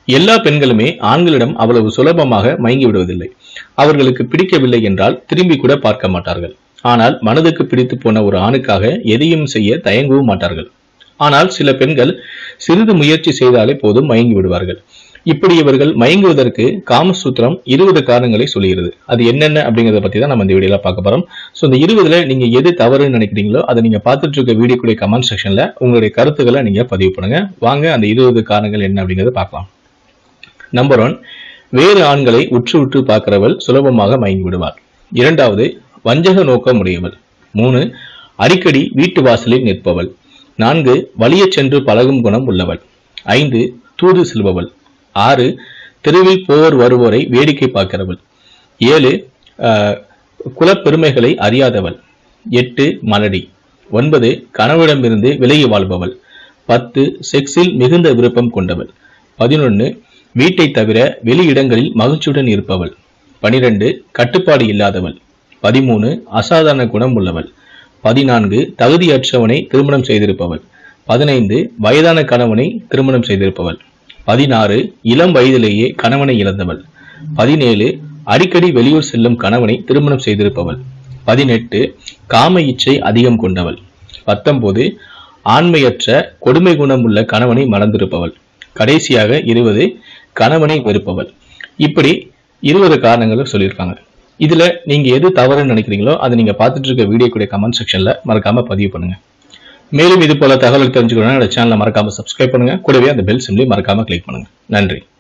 எல்லா பெண்களுமே ஆண்களிடம் அவ்வளவு சுலபமாக மயங்கி விடுவதில்லை அவர்களுக்கு பிடிக்கவில்லை என்றால் திரும்பி கூட பார்க்க மாட்டார்கள் ஆனால் மனதுக்கு பிடித்து போன ஒரு ஆணுக்காக எதையும் செய்ய தயங்கவும் மாட்டார்கள் ஆனால் சில பெண்கள் சிறிது முயற்சி செய்தாலே போதும் மயங்கி விடுவார்கள் இப்படி இவர்கள் மயங்குவதற்கு காமசூத்திரம் இருபது காரணங்களை சொல்லுகிறது அது என்னென்ன அப்படிங்கறத பத்தி தான் நம்ம இந்த வீடியோல பார்க்க போறோம் ஸோ இந்த இருபதுல நீங்க எது தவறுன்னு நினைக்கிறீங்களோ அதை நீங்க பார்த்துட்டு இருக்க வீடியோக்குடைய கமெண்ட் செக்ஷன்ல உங்களுடைய கருத்துக்களை நீங்க பதிவு பண்ணுங்க வாங்க அந்த இருபது காரணங்கள் என்ன அப்படிங்கறத பார்க்கலாம் நம்பர் ஒன் வேறு ஆண்களை உற்று உற்று பார்க்கிறவள் சுலபமாக மயங்கி விடுவாள் இரண்டாவது வஞ்சக நோக்கம் உடையவள் மூணு அடிக்கடி வீட்டு வாசலில் நிற்பவள் நான்கு வலியச் சென்று பழகும் குணம் உள்ளவள் ஐந்து தூது செல்பவள் ஆறு தெருவில் போவர் வருவோரை வேடிக்கை பார்க்கிறவள் ஏழு ஆஹ், குலப்பெருமைகளை அறியாதவள் எட்டு மலடி ஒன்பது கணவனிடமிருந்து விலகி வாழ்பவள் பத்து செக்ஸில் மிகுந்த விருப்பம் கொண்டவள் பதினொன்று வீட்டை தவிர வெளி இடங்களில் மகிழ்ச்சியுடன் இருப்பவள் பனிரெண்டு கட்டுப்பாடு இல்லாதவள் பதிமூணு அசாதாரண குணம் உள்ளவள் பதினான்கு தகுதியற்றவனை திருமணம் செய்திருப்பவள் பதினைந்து வயதான கணவனை திருமணம் செய்திருப்பவள் பதினாறு இளம் வயதிலேயே கணவனை இழந்தவள் பதினேழு அடிக்கடி வெளியூர் செல்லும் கணவனை திருமணம் செய்திருப்பவள் பதினெட்டு காம இச்சை அதிகம் கொண்டவள் பத்தொன்பது ஆண்மையற்ற கொடுமை குணம் உள்ள கணவனை மறந்திருப்பவள் கடைசியாக இருபது கணவனை வெறுப்பவள் இப்படி இருபது காரணங்களும் சொல்லியிருக்காங்க இதுல நீங்க எது தவறுன்னு நினைக்கிறீங்களோ அதை நீங்க பார்த்துட்டு இருக்க வீடியோ கூட கமெண்ட் செக்ஷன்ல மறக்காம பதிவு பண்ணுங்க மேலும் இது போல தகவல் தெரிஞ்சுக்கணும்னா என்னோட சேனலை மறக்காம சப்ஸ்கிரைப் பண்ணுங்க கூடவே அந்த பெல் சிம்லையும் மறக்காம கிளிக் பண்ணுங்க நன்றி